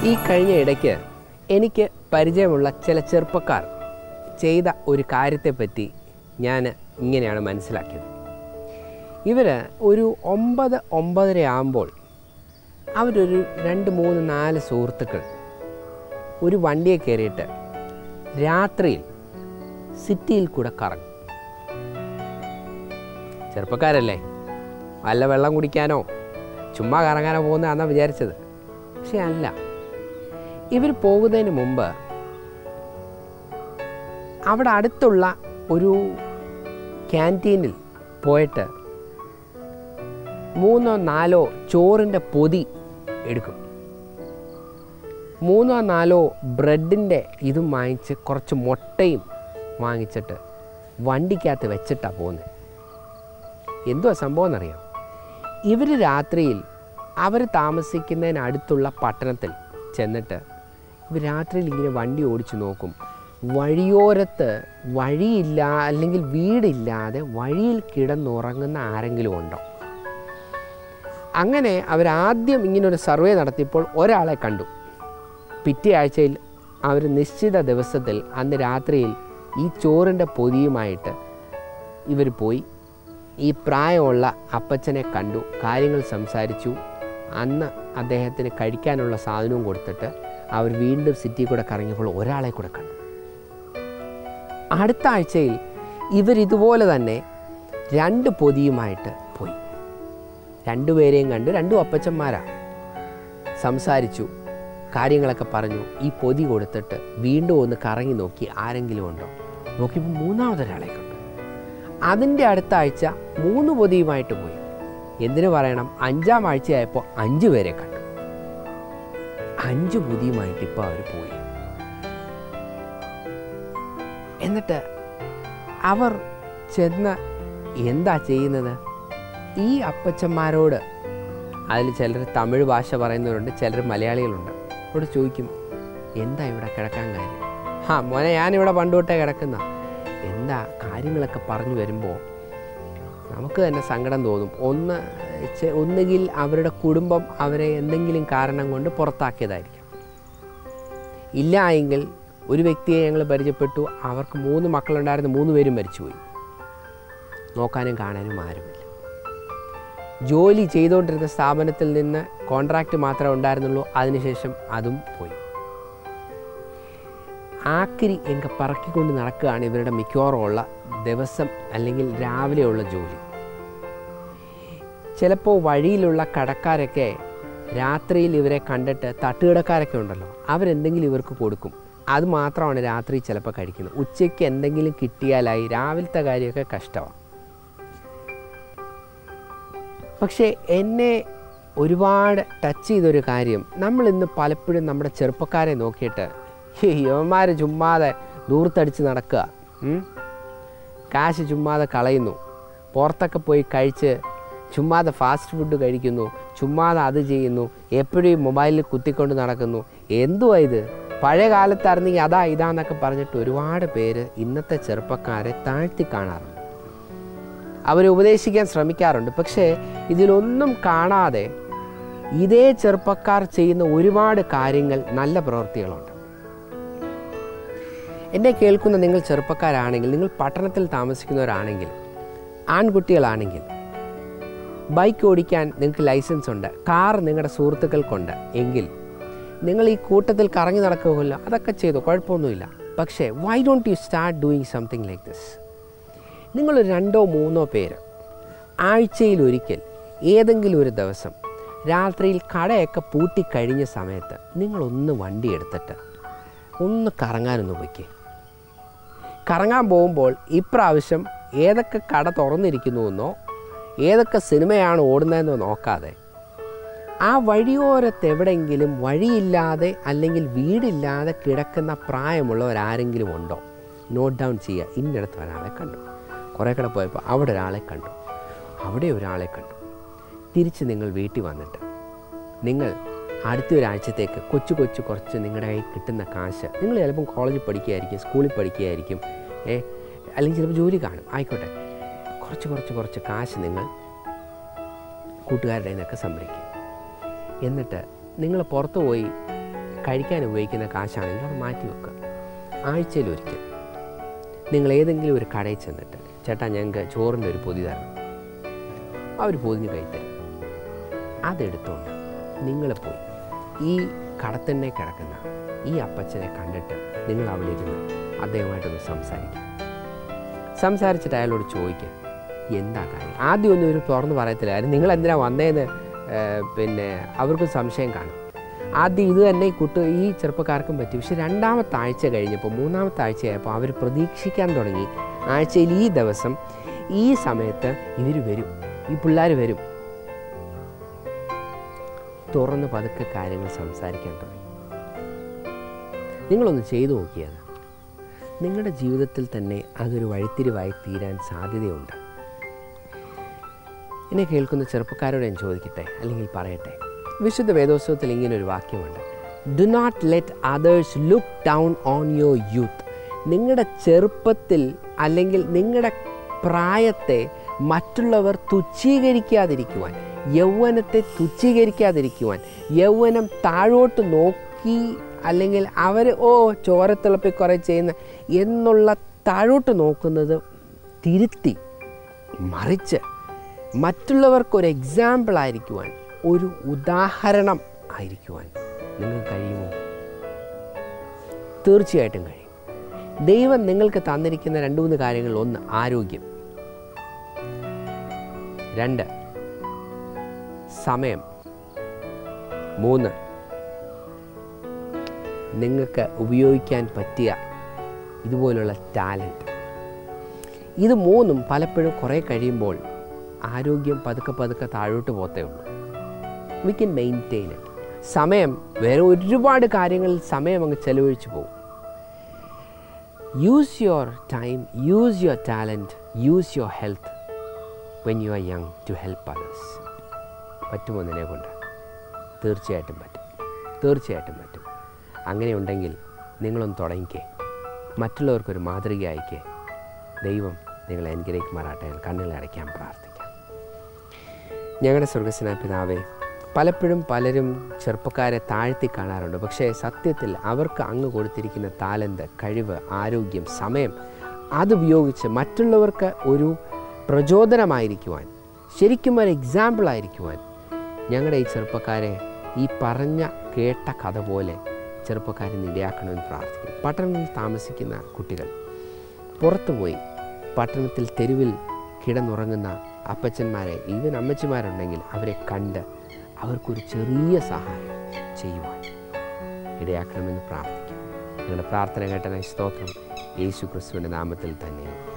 ഈ കഴിഞ്ഞ ഇടയ്ക്ക് എനിക്ക് പരിചയമുള്ള ചില ചെറുപ്പക്കാർ ചെയ്ത ഒരു കാര്യത്തെപ്പറ്റി ഞാൻ ഇങ്ങനെയാണ് മനസ്സിലാക്കിയത് ഇവർ ഒരു ഒമ്പത് ഒമ്പതര ആകുമ്പോൾ അവരൊരു രണ്ട് മൂന്ന് നാല് സുഹൃത്തുക്കൾ ഒരു വണ്ടിയെ കയറിയിട്ട് രാത്രിയിൽ സിറ്റിയിൽ കൂടെ കറങ്ങും ചെറുപ്പക്കാരല്ലേ വല്ല വെള്ളം കുടിക്കാനോ ചുമ്മാ കറങ്ങാനോ പോകുന്നതാണെന്നാണ് വിചാരിച്ചത് പക്ഷെ അല്ല ഇവർ പോകുന്നതിന് മുമ്പ് അവിടെ അടുത്തുള്ള ഒരു ക്യാൻറ്റീനിൽ പോയിട്ട് മൂന്നോ നാലോ ചോറിൻ്റെ പൊതി എടുക്കും മൂന്നോ നാലോ ബ്രെഡിൻ്റെ ഇതും വാങ്ങിച്ച് കുറച്ച് മുട്ടയും വാങ്ങിച്ചിട്ട് വണ്ടിക്കകത്ത് വെച്ചിട്ടാണ് പോകുന്നത് എന്തുവാ സംഭവം എന്നറിയാം ഇവർ രാത്രിയിൽ അവർ താമസിക്കുന്നതിനടുത്തുള്ള പട്ടണത്തിൽ ചെന്നിട്ട് ഇവർ രാത്രിയിൽ ഇങ്ങനെ വണ്ടി ഓടിച്ചു നോക്കും വഴിയോരത്ത് വഴിയില്ല അല്ലെങ്കിൽ വീടില്ലാതെ വഴിയിൽ കിടന്നുറങ്ങുന്ന ആരെങ്കിലും ഉണ്ടോ അങ്ങനെ അവരാദ്യം ഇങ്ങനൊരു സർവേ നടത്തിയപ്പോൾ ഒരാളെ കണ്ടു പിറ്റേ ആഴ്ചയിൽ അവർ നിശ്ചിത ദിവസത്തിൽ അന്ന് രാത്രിയിൽ ഈ ചോറിൻ്റെ പൊതിയുമായിട്ട് ഇവർ പോയി ഈ പ്രായമുള്ള അപ്പച്ചനെ കണ്ടു കാര്യങ്ങൾ സംസാരിച്ചു അന്ന് അദ്ദേഹത്തിന് കഴിക്കാനുള്ള സാധനവും കൊടുത്തിട്ട് അവർ വീണ്ടും സിറ്റി കൂടെ കറങ്ങിയപ്പോൾ ഒരാളെ കൂടെ കണ്ടു അടുത്ത ആഴ്ചയിൽ ഇവരിതുപോലെ തന്നെ രണ്ട് പൊതിയുമായിട്ട് പോയി രണ്ടുപേരെയും കണ്ട് രണ്ടും അപ്പച്ചന്മാരാണ് സംസാരിച്ചു കാര്യങ്ങളൊക്കെ പറഞ്ഞു ഈ പൊതി കൊടുത്തിട്ട് വീണ്ടും ഒന്ന് കറങ്ങി നോക്കി ആരെങ്കിലും ഉണ്ടോ നോക്കിയപ്പോൾ മൂന്നാമതൊരാളെ കണ്ടു അതിൻ്റെ അടുത്ത ആഴ്ച മൂന്ന് പൊതിയുമായിട്ട് പോയി എന്തിനു പറയണം അഞ്ചാം ആഴ്ചയായപ്പോൾ അഞ്ച് പേരെ കണ്ടു അഞ്ച് പൊതിയുമായിട്ട് ഇപ്പോൾ അവർ പോയി എന്നിട്ട് അവർ ചെന്ന് എന്താ ചെയ്യുന്നത് ഈ അപ്പച്ചന്മാരോട് അതിൽ ചിലർ തമിഴ് ഭാഷ പറയുന്നവരുണ്ട് ചിലർ മലയാളികളുണ്ട് അവിടെ ചോദിക്കും എന്താ ഇവിടെ കിടക്കാൻ കാര്യം ആ മോനെ ഞാനിവിടെ പണ്ട് തൊട്ടേ കിടക്കുന്ന എന്താ കാര്യങ്ങളൊക്കെ പറഞ്ഞു വരുമ്പോൾ നമുക്ക് തന്നെ സങ്കടം തോന്നും ഒന്ന് ചെ- ഒന്നുകിൽ അവരുടെ കുടുംബം അവരെ എന്തെങ്കിലും കാരണം കൊണ്ട് പുറത്താക്കിയതായിരിക്കാം ഇല്ല എങ്കിൽ ഒരു വ്യക്തിയെ ഞങ്ങൾ പരിചയപ്പെട്ടു അവർക്ക് മൂന്ന് മക്കളുണ്ടായിരുന്നു മൂന്ന് പേരും മരിച്ചുപോയി നോക്കാനും കാണാനും ആരുമില്ല ജോലി ചെയ്തുകൊണ്ടിരുന്ന സ്ഥാപനത്തിൽ നിന്ന് കോൺട്രാക്റ്റ് മാത്രമേ ഉണ്ടായിരുന്നുള്ളൂ അതിനുശേഷം അതും പോയി ആക്കിരി എങ്ക പറക്കിക്കൊണ്ട് നടക്കുകയാണ് ഇവരുടെ മിക്കവാറും ഉള്ള ദിവസം അല്ലെങ്കിൽ രാവിലെയുള്ള ജോലി ചിലപ്പോൾ വഴിയിലുള്ള കടക്കാരൊക്കെ രാത്രിയിൽ ഇവരെ കണ്ടിട്ട് തട്ടുകിടക്കാരൊക്കെ ഉണ്ടല്ലോ അവരെന്തെങ്കിലും ഇവർക്ക് കൊടുക്കും അത് മാത്രമാണ് രാത്രി ചിലപ്പോൾ കഴിക്കുന്നത് ഉച്ചയ്ക്ക് എന്തെങ്കിലും കിട്ടിയാലായി രാവിലത്തെ കാര്യമൊക്കെ കഷ്ടമാണ് പക്ഷേ എന്നെ ഒരുപാട് ടച്ച് ചെയ്തൊരു കാര്യം നമ്മൾ ഇന്ന് പലപ്പോഴും നമ്മുടെ ചെറുപ്പക്കാരെ നോക്കിയിട്ട് യുവന്മാർ ചുമ്മാതെ ദൂർത്തടിച്ച് നടക്കുക ഉം? കാശ് ചുമ്മാതെ കളയുന്നു പുറത്തൊക്കെ പോയി കഴിച്ച് ചുമ്മാതെ ഫാസ്റ്റ് ഫുഡ് കഴിക്കുന്നു ചുമ്മാതെ അത് ചെയ്യുന്നു എപ്പോഴും ഈ മൊബൈലിൽ കുത്തിക്കൊണ്ട് നടക്കുന്നു എന്തുവാ ഇത് പഴയ കാലത്തായിരുന്നെങ്കിൽ അതാ ഇതാന്നൊക്കെ പറഞ്ഞിട്ട് ഒരുപാട് പേര് ഇന്നത്തെ ചെറുപ്പക്കാരെ താഴ്ത്തി കാണാറുണ്ട് അവരെ ഉപദേശിക്കാൻ ശ്രമിക്കാറുണ്ട് പക്ഷേ ഇതിലൊന്നും കാണാതെ ഇതേ ചെറുപ്പക്കാർ ചെയ്യുന്ന ഒരുപാട് കാര്യങ്ങൾ നല്ല പ്രവൃത്തികളുണ്ട് എന്നെ കേൾക്കുന്ന നിങ്ങൾ ചെറുപ്പക്കാരാണെങ്കിൽ നിങ്ങൾ പട്ടണത്തിൽ താമസിക്കുന്നവരാണെങ്കിൽ ആൺകുട്ടികളാണെങ്കിൽ ബൈക്ക് ഓടിക്കാൻ നിങ്ങൾക്ക് ലൈസൻസ് ഉണ്ട് കാർ നിങ്ങളുടെ സുഹൃത്തുക്കൾക്കുണ്ട് എങ്കിൽ നിങ്ങൾ ഈ കൂട്ടത്തിൽ കറങ്ങി നടക്കുമല്ലോ അതൊക്കെ ചെയ്തു കുഴപ്പമൊന്നുമില്ല പക്ഷേ why don't you start doing something like this നിങ്ങൾ രണ്ടോ മൂന്നോ പേര് ആഴ്ചയിൽ ഒരിക്കൽ ഏതെങ്കിലും ഒരു ദിവസം രാത്രിയിൽ കടയൊക്കെ പൂട്ടിക്കഴിഞ്ഞ സമയത്ത് നിങ്ങളൊന്ന് വണ്ടി എടുത്തിട്ട് ഒന്ന് കറങ്ങാനൊന്ന് പോയിക്കേ കറങ്ങാൻ പോകുമ്പോൾ ഇപ്രാവശ്യം ഏതൊക്കെ കട തുറന്നിരിക്കുന്നുവെന്നോ ഏതൊക്കെ സിനിമയാണ് ഓടുന്നതെന്നോ നോക്കാതെ ആ വഴിയോരത്ത് എവിടെയെങ്കിലും വഴിയില്ലാതെ അല്ലെങ്കിൽ വീടില്ലാതെ കിടക്കുന്ന പ്രായമുള്ളവരാരെങ്കിലും ഉണ്ടോ നോട്ട് ഡൗൺ ചെയ്യുക ഇന്നടത്ത് ഒരാളെ കണ്ടു കുറേ കട പോയപ്പോൾ അവിടെ ഒരാളെ കണ്ടു അവിടെ ഒരാളെ കണ്ടു തിരിച്ച് നിങ്ങൾ വീട്ടിൽ വന്നിട്ട് നിങ്ങൾ അടുത്ത ഒരാഴ്ചത്തേക്ക് കൊച്ചു കൊച്ചു കുറച്ച് നിങ്ങളുടെ കയ്യിൽ കിട്ടുന്ന കാശ് നിങ്ങൾ ചിലപ്പം കോളേജിൽ പഠിക്കുകയായിരിക്കും സ്കൂളിൽ പഠിക്കുകയായിരിക്കും ഏ അല്ലെങ്കിൽ ചിലപ്പോൾ ജോലി കാണും ആയിക്കോട്ടെ കുറച്ച് കുറച്ച് കുറച്ച് കാശ് നിങ്ങൾ കൂട്ടുകാരുടെ നിന്നൊക്കെ സംഭരിക്കും എന്നിട്ട് നിങ്ങൾ പുറത്ത് പോയി കഴിക്കാൻ ഉപയോഗിക്കുന്ന കാശാണെങ്കിൽ അത് മാറ്റി വെക്കുക ആഴ്ചയിൽ ഒരിക്കൽ നിങ്ങൾ ഏതെങ്കിലും ഒരു കടയിൽ ചെന്നിട്ട് ചേട്ടാ ഞങ്ങൾക്ക് ചോറിൻ്റെ ഒരു പൊതി തരണം അവർ പൊതിഞ്ഞ് കഴിത്തരും അതെടുത്തോണ്ട് നിങ്ങൾ പോയി ഈ കടത്തന്നെ കിടക്കുന്ന ഈ അപ്പച്ചനെ കണ്ടിട്ട് നിങ്ങൾ അവിടെ ഇരുന്ന് അദ്ദേഹമായിട്ടൊന്ന് സംസാരിക്കും സംസാരിച്ചിട്ട് അയാളോട് ചോദിക്കുക എന്താ കാര്യം ആദ്യം ഒന്നും ഒരു തുറന്ന് പറയത്തില്ല കാര്യം നിങ്ങൾ എന്തിനാ വന്നതെന്ന് ഏർ, പിന്നെ അവർക്കും സംശയം കാണും ആദ്യം ഇത് തന്നെ ഈ കുട്ടി ഈ ചെറുപ്പക്കാർക്കും പറ്റി പക്ഷെ രണ്ടാമത്തെ ആഴ്ച കഴിഞ്ഞപ്പോൾ മൂന്നാമത്തെ ആഴ്ചയായപ്പോൾ അവർ പ്രതീക്ഷിക്കാൻ തുടങ്ങി ആഴ്ചയിൽ ഈ ദിവസം ഈ സമയത്ത് ഇവർ വരും ഈ പിള്ളേർ വരും തുറന്ന് പതുക്കെ കാര്യങ്ങൾ സംസാരിക്കാൻ തുടങ്ങി നിങ്ങളൊന്ന് ചെയ്തു നോക്കിയത് നിങ്ങളുടെ ജീവിതത്തിൽ തന്നെ അതൊരു വഴിത്തിരിവായി തീരാൻ സാധ്യതയുണ്ട് എന്നെ കേൾക്കുന്ന ചെറുപ്പക്കാരോട് ഞാൻ ചോദിക്കട്ടെ അല്ലെങ്കിൽ പറയട്ടെ വിശുദ്ധ വേദോത്സവത്തിൽ ഇങ്ങനെ ഒരു വാക്യമുണ്ട് do not let others look down on your youth നിങ്ങളുടെ ചെറുപ്പത്തിൽ അല്ലെങ്കിൽ നിങ്ങളുടെ പ്രായത്തെ മറ്റുള്ളവർ തുച്ഛീകരിക്കാതിരിക്കുവാൻ യൗവനത്തെ തുച്ഛീകരിക്കാതിരിക്കുവാൻ യൗവനം താഴോട്ട് നോക്കി അല്ലെങ്കിൽ അവർ ഓ ചോരത്തിളപ്പി കുറേ ചെയ്യുന്ന എന്നുള്ള താഴോട്ട് നോക്കുന്നത് തിരുത്തി മറിച്ച് മറ്റുള്ളവർക്കൊരു എക്സാമ്പിൾ ആയിരിക്കുവാൻ ഒരു ഉദാഹരണം ആയിരിക്കുവാൻ നിങ്ങൾക്ക് കഴിയുമോ തീർച്ചയായിട്ടും കഴിയും ദൈവം നിങ്ങൾക്ക് തന്നിരിക്കുന്ന രണ്ട് മൂന്ന് കാര്യങ്ങൾ ഒന്ന് ആരോഗ്യം രണ്ട് സമയം മൂന്ന് നിങ്ങൾക്ക് ഉപയോഗിക്കാൻ പറ്റിയ ഇതുപോലുള്ള ടാലൻറ്റ് ഇത് മൂന്നും പലപ്പോഴും കുറേ കഴിയുമ്പോൾ ആരോഗ്യം പതുക്കെ പതുക്കെ താഴോട്ട് പോത്തേ ഉള്ളൂ വി കൻ മെയിൻറ്റെയിൻ ഇറ്റ് സമയം വേറെ ഒരുപാട് കാര്യങ്ങളിൽ സമയം അങ്ങ് ചെലവഴിച്ച് പോകും use your time use your talent use your health when you are young to help others പറ്റുമോ നിന്നെ കൊണ്ട് തീർച്ചയായിട്ടും പറ്റും തീർച്ചയായിട്ടും പറ്റും അങ്ങനെ ഉണ്ടെങ്കിൽ നിങ്ങളൊന്ന് തുടങ്ങിക്കേ മറ്റുള്ളവർക്കൊരു മാതൃക അയക്കേ ദൈവം നിങ്ങളെ അനുഗ്രഹിക്കുമാറാട്ടെ കണ്ണുകൾ അടയ്ക്കാൻ പ്രാർത്ഥിക്കാം ഞങ്ങളുടെ സ്വർഗസ്വനായ പിതാവേ പലപ്പോഴും പലരും ചെറുപ്പക്കാരെ താഴ്ത്തി കാണാറുണ്ട് പക്ഷേ സത്യത്തിൽ അവർക്ക് അങ്ങ് കൊടുത്തിരിക്കുന്ന താലന്ത് കഴിവ് ആരോഗ്യം സമയം അതുപയോഗിച്ച് മറ്റുള്ളവർക്ക് ഒരു പ്രചോദനമായിരിക്കുവാൻ ശരിക്കും ഒരു എക്സാമ്പിൾ ആയിരിക്കുവാൻ ഞങ്ങളുടെ ഈ ചെറുപ്പക്കാരെ ഈ പറഞ്ഞ കേട്ട കഥ പോലെ ചെറുപ്പക്കാരെ ഇടയാക്കണമെന്ന് പ്രാർത്ഥിക്കുന്നു പട്ടണങ്ങളിൽ താമസിക്കുന്ന കുട്ടികൾ പുറത്തുപോയി പട്ടണത്തിൽ തെരുവിൽ കിടന്നുറങ്ങുന്ന അപ്പച്ചന്മാരെ ഈവൻ അമ്മച്ചിമാരുണ്ടെങ്കിൽ അവരെ കണ്ട് അവർക്കൊരു ചെറിയ സഹായം ചെയ്യുവാൻ ഇടയാക്കണമെന്ന് പ്രാർത്ഥിക്കും നിങ്ങളുടെ പ്രാർത്ഥന കേട്ട സ്തോത്രം യേശു ക്രിസ്തുവിൻ്റെ നാമത്തിൽ തന്നെ